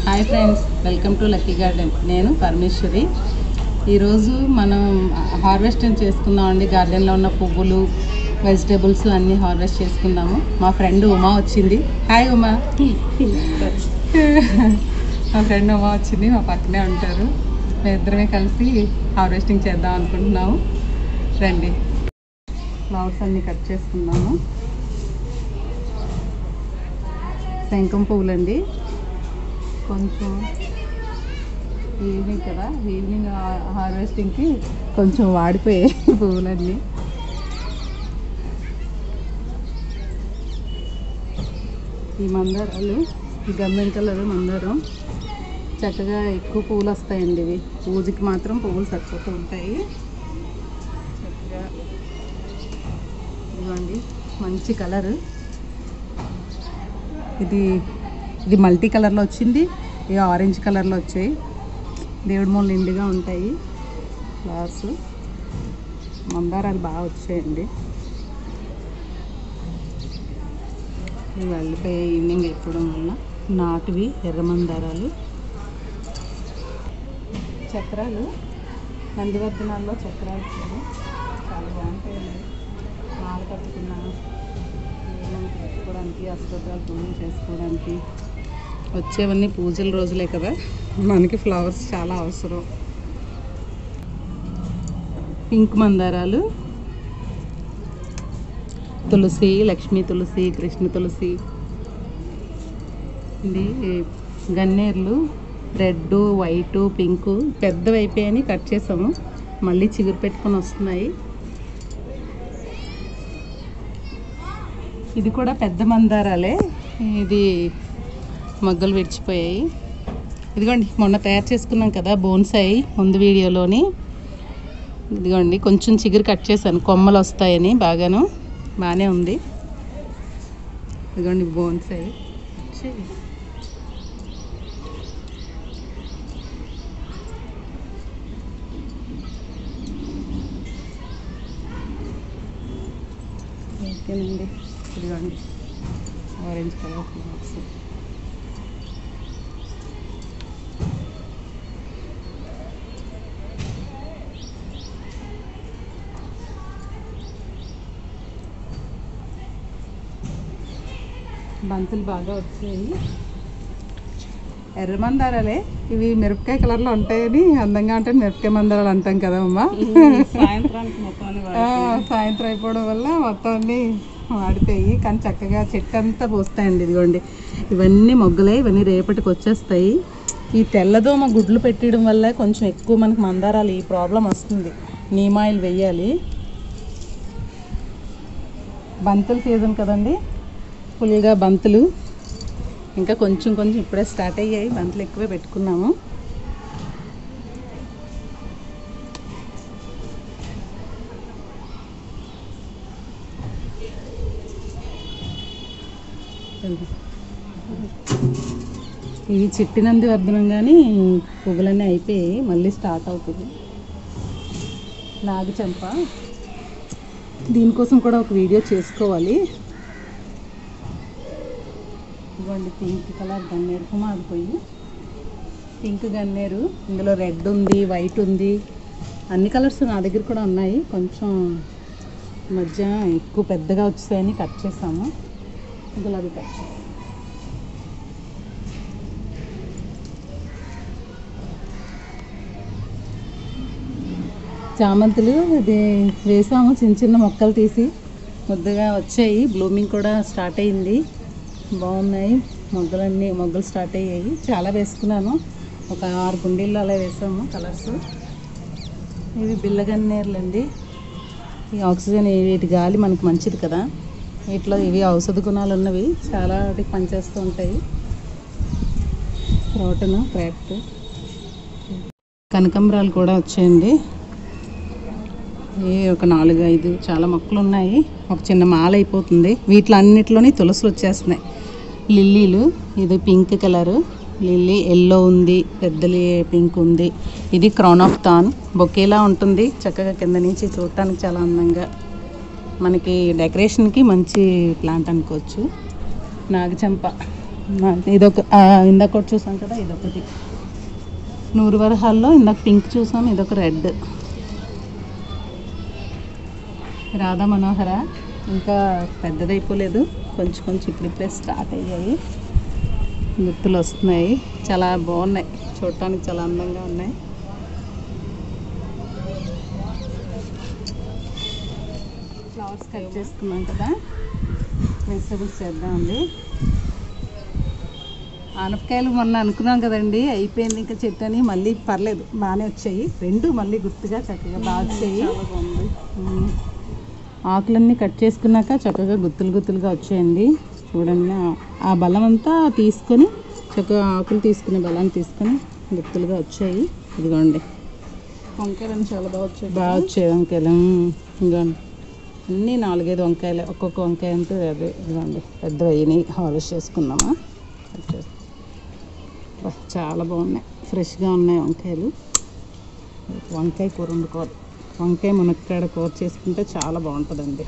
Hi friends welcome to lucky garden నేను పరమేశ్వరి ఈరోజు మనం హార్వెస్టింగ్ చేసుకుందామండి గార్డెన్లో ఉన్న పువ్వులు వెజిటేబుల్స్ అన్నీ హార్వెస్ట్ చేసుకుందాము మా ఫ్రెండ్ ఉమా వచ్చింది హాయ్ ఉమా మా ఫ్రెండ్ ఉమా వచ్చింది మా పక్కనే ఉంటారు మేము ఇద్దరమే కలిసి హార్వెస్టింగ్ చేద్దాం అనుకుంటున్నాము రండి ఫ్లవర్స్ అన్నీ కట్ చేసుకుందాము శంఖం పువ్వులండి కొంచెం ఈవినింగ్ కదా ఈవినింగ్ హార్వెస్టింగ్కి కొంచెం వాడిపోయాయి పువ్వులన్నీ ఈ మందారాలు ఈ గంధం కలర్ మందారం చక్కగా ఎక్కువ పువ్వులు వస్తాయండి ఇవి పూజకి మాత్రం పువ్వులు సరిపోతూ ఉంటాయి చక్కగా ఇదిగోండి మంచి కలర్ ఇది ఇది మల్టీ కలర్లో వచ్చింది ఇది ఆరెంజ్ కలర్లో వచ్చాయి దేవుడి మూల నిండుగా ఉంటాయి ఫ్లవర్స్ మందారాలు బాగా వచ్చాయండి ఇవి వెళ్ళిపోయి ఈవినింగ్ అయిపోవడం వల్ల నాటువి ఎర్ర మందారాలు చక్రాలు నందివర్ధనాల్లో చక్రాలు చూడు చాలా బాగుంటాయండి మాల కట్టుకున్న ఏమైనా పెట్టుకోవడానికి అష్టోత్తరాలు పూజలు చేసుకోవడానికి వచ్చేవన్నీ పూజల రోజులే కదా మనకి ఫ్లవర్స్ చాలా అవసరం పింక్ మందారాలు తులసి లక్ష్మీ తులసి కృష్ణ తులసి ఇది గన్నేర్లు రెడ్ వైట్ పింక్ పెద్దవి అయిపోయాయని కట్ చేసాము మళ్ళీ చిగురు పెట్టుకొని వస్తున్నాయి ఇది కూడా పెద్ద మందారాలే ఇది మొగ్గలు విడిచిపోయాయి ఇదిగోండి మొన్న తయారు చేసుకున్నాం కదా బోన్సాయి ముందు వీడియోలోని ఇదిగోండి కొంచెం చిగురు కట్ చేశాను కొమ్మలు వస్తాయని బాగాను బాగానే ఉంది ఇదిగోండి బోన్సాయి ఓకేనండి ఇదిగోండి ఆరెంజ్ కలర్ ఫ్లవర్స్ బంతులు బాగా వచ్చాయి ఎర్ర మందారాలే ఇవి మిరపకాయ కలర్లో ఉంటాయని అందంగా ఉంటాయి మిరపకాయ మందారాలు అంటాం కదా అమ్మా సాయంత్రానికి మొత్తం ఆ, సాయంత్రం అయిపోవడం వల్ల మొత్తం అన్ని వాడిపోయి కానీ చక్కగా చెట్టు అంతా పోస్తాయండి ఇదిగోండి ఇవన్నీ మొగ్గలే ఇవన్నీ రేపటికి వచ్చేస్తాయి ఈ తెల్లదోమ గుడ్లు పెట్టడం వల్ల కొంచెం ఎక్కువ మనకు మందారాలు ఈ ప్రాబ్లం వస్తుంది నీమాయిల్ వెయ్యాలి బంతుల సీజన్ కదండి ఫుల్గా బంతులు ఇంకా కొంచెం కొంచెం ఇప్పుడే స్టార్ట్ అయ్యాయి బంతులు ఎక్కువే పెట్టుకున్నాము ఇవి చిట్టినంది వర్ధనం కానీ పువ్వులన్నీ అయిపోయాయి మళ్ళీ స్టార్ట్ అవుతుంది నాగచంప దీనికోసం కూడా ఒక వీడియో చేసుకోవాలి ఇవ్వండి పింక్ కలర్ గన్నేరు కుమారిపోయి పింక్ గన్నేరు ఇందులో రెడ్ ఉంది వైట్ ఉంది అన్ని కలర్స్ నా దగ్గర కూడా ఉన్నాయి కొంచెం ఈ మధ్య ఎక్కువ పెద్దగా వచ్చాయని కట్ చేసాము గులాబీ కట్ చేసాము చామంతులు ఇది వేసాము చిన్న చిన్న మొక్కలు తీసి ముద్దగా వచ్చాయి బ్లూమింగ్ కూడా స్టార్ట్ అయింది బాగున్నాయి మొగ్గలన్నీ మొగ్గలు స్టార్ట్ అయ్యాయి చాలా వేసుకున్నాను ఒక ఆరు గుండీల్లో అలా వేసాము కలర్స్ ఇవి బిల్లగన్నేర్లు అండి ఈ ఆక్సిజన్ వీటి గాలి మనకి మంచిది కదా వీటిలో ఇవి ఔషధ గుణాలు ఉన్నవి చాలా వాటికి పనిచేస్తూ ఉంటాయి క్రోటను క్రాఫ్ట్ కనకంబరాలు కూడా వచ్చాయండి ఈ ఒక నాలుగు ఐదు చాలా మొక్కలు ఉన్నాయి ఒక చిన్న మాల అయిపోతుంది వీటిలో అన్నిటిలోని తులసులు వచ్చేస్తున్నాయి లిల్లీలు ఇది పింక్ కలరు లిల్లీ ఎల్లో ఉంది పెద్దలి పింక్ ఉంది ఇది క్రౌన్ ఆఫ్ థాన్ బొకేలా ఉంటుంది చక్కగా కింద నుంచి చూడటానికి చాలా అందంగా మనకి డెకరేషన్కి మంచి ప్లాంట్ అనుకోవచ్చు నాగచంప నా- ఇదొక ఆ, ఇందాక ఒకటి చూసాం కదా ఇదొకటి నూరు వరహాల్లో ఇందాక పింక్ చూసాం ఇదొక రెడ్ రాధా మనోహర ఇంకా పెద్దదైపోలేదు కొంచెం కొంచెం ఇప్పుడిప్పుడే స్టార్ట్ అయ్యాయి గుర్తులు వస్తున్నాయి చాలా బాగున్నాయి చూడటానికి చాలా అందంగా ఉన్నాయి ఫ్లవర్స్ కట్ చేసుకున్నాం కదా వెజిటబుల్స్ చేద్దామండి ఆనపకాయలు మొన్న అనుకున్నాం కదండి అయిపోయింది ఇంకా చెట్టు అని మళ్ళీ పర్లేదు బాగానే వచ్చాయి రెండు మళ్ళీ గుర్తుగా చక్కగా బాగా వచ్చాయి ఉమ్. ఆకులన్నీ కట్ చేసుకున్నాక చక్కగా గుత్తులు గుత్తులుగా వచ్చాయండి చూడండి ఆ- ఆ బలం అంతా తీసుకొని చక్కగా ఆకులు తీసుకునే బలాన్ని తీసుకొని గుత్తులుగా వచ్చాయి ఇదిగోండి వంకాయలు చాలా బాగా వచ్చాయి బాగా వచ్చాయి వంకాయలు ఉమ్, ఇదిగోండి అన్నీ నాలుగైదు వంకాయలు ఒక్కొక్క వంకాయ అంతా అదే ఇదిగోండి పెద్ద అయినాయి హార్వెస్ట్ చేసుకుందామా కట్ చేసి- బా, చాలా బాగున్నాయి ఫ్రెష్గా ఉన్నాయి వంకాయలు వంకాయ కూర వండుకోవాలి వంకాయ మునక్కాడ కూర చేసుకుంటే చాలా బాగుంటుందండి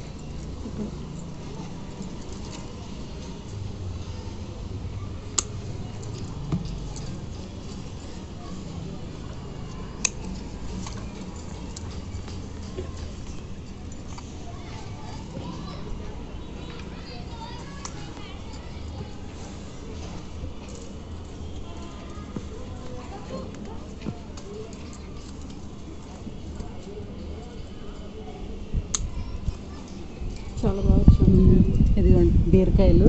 చాలా బాగా వచ్చాయి ఉమ్, ఇదిగోండి బీరకాయలు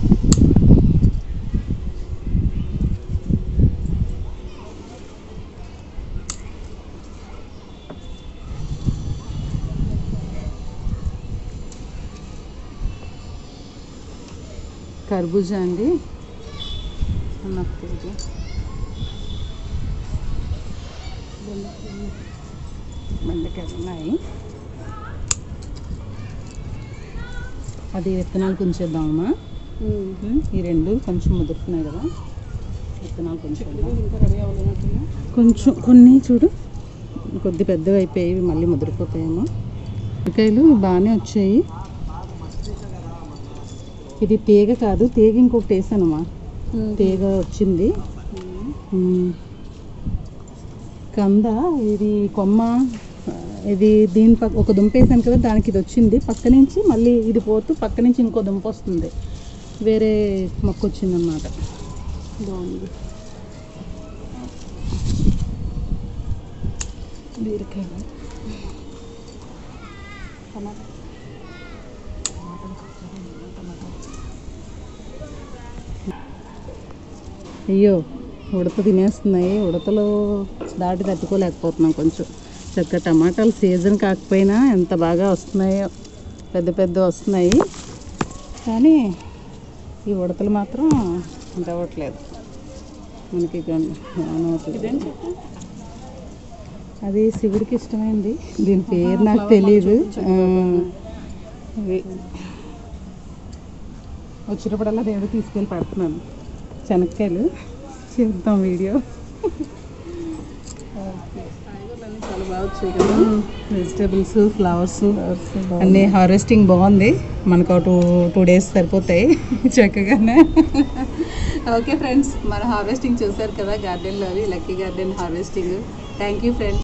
కర్బూజా అండి వన్ హాఫ్ కేజీ బెండకాయలు ఉన్నాయి అది విత్తనాలు కొంచేద్దామమ్మా ఉమ్, ఈ రెండు కొంచెం ముదురుతున్నాయి కదా విత్తనాలు కొంచెం ఇంకా రెడీ అవ్వలేనట్టున్నా కొంచెం కొన్ని చూడు కొద్ది పెద్దవి అయిపోయి ఇవి మళ్ళీ ముదిరిపోతాయేమో ఉల్లికాయలు బాగానే వచ్చాయి ఇది తీగ కాదు తీగ ఇంకొకటి వేసానమ్మా తీగ వచ్చింది ఉమ్. కంద ఇది కొమ్మ ఆ, ఇది దీని పక్క ఒక దుంప వేసాను కదా దానికి ఇది వచ్చింది పక్క నుంచి మళ్ళీ ఇది పోతూ పక్క నుంచి ఇంకో దుంప వస్తుంది వేరే మొక్క వచ్చిందన్నమాట బాగుంది బీరకాయలు అయ్యో ఉడత తినేస్తున్నాయి ఉడతలు దాటి తట్టుకోలేకపోతున్నాం కొంచెం చక్కగా టమాటాలు సీజన్ కాకపోయినా ఎంత బాగా వస్తున్నాయో పెద్ద పెద్ద వస్తున్నాయి కానీ ఈ ఉడతలు మాత్రం అంత అవ్వట్లేదు మనకి గన్- అనవట్లేదు. అది శివుడికి ఇష్టమైంది దీని పేరు నాకు తెలియదు ఆ, ఇవి. వచ్చినప్పుడల్లా దేవుడు తీసుకెళ్ళి పడుతున్నాను శనక్కాయలు చేద్దాం వీడియో కాయగూరలన్నీ చాలా బాగా వచ్చాయి కదా వెజిటేబుల్స్ ఫ్లవర్స్ అన్నీ హార్వెస్టింగ్ బాగుంది మనకు ఒక టూ టూ డేస్ సరిపోతాయి చక్కగానే ఓకే ఫ్రెండ్స్ మన హార్వెస్టింగ్ చూసారు కదా గార్డెన్లో అవి lucky garden harvesting thank you friends